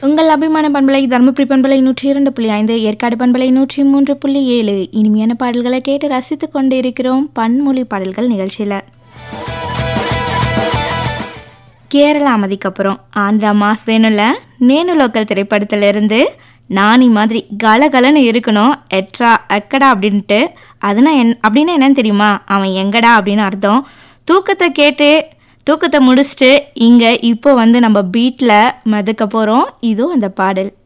உங்கள் அபிமான பண்பலை தருமபுரி பண்பலை நூற்றி இரண்டு புள்ளி ஐந்து ஏற்காடு பண்பலை நூற்றி மூன்று புள்ளி ஏழு இனிமையான பாடல்களை கேட்டு ரசித்து கொண்டு இருக்கிறோம் பன்மொழி பாடல்கள் நிகழ்ச்சியில் கேரளா அமைதிக்கு அப்புறம் ஆந்திரா மாஸ் வேணும்ல நேனு லோக்கல் திரைப்படத்திலிருந்து நானி மாதிரி கலகலன்னு இருக்கணும் எட்ரா எக்கடா அப்படின்ட்டு அதுனா என் அப்படின்னா என்னன்னு தெரியுமா அவன் எங்கடா அப்படின்னு அர்த்தம் தூக்கத்தை கேட்டு தூக்கத்தை முடிச்சுட்டு இங்கே இப்போ வந்து நம்ம பீட்டில் மிதக்க போகிறோம் இதுவும் அந்த பாடல்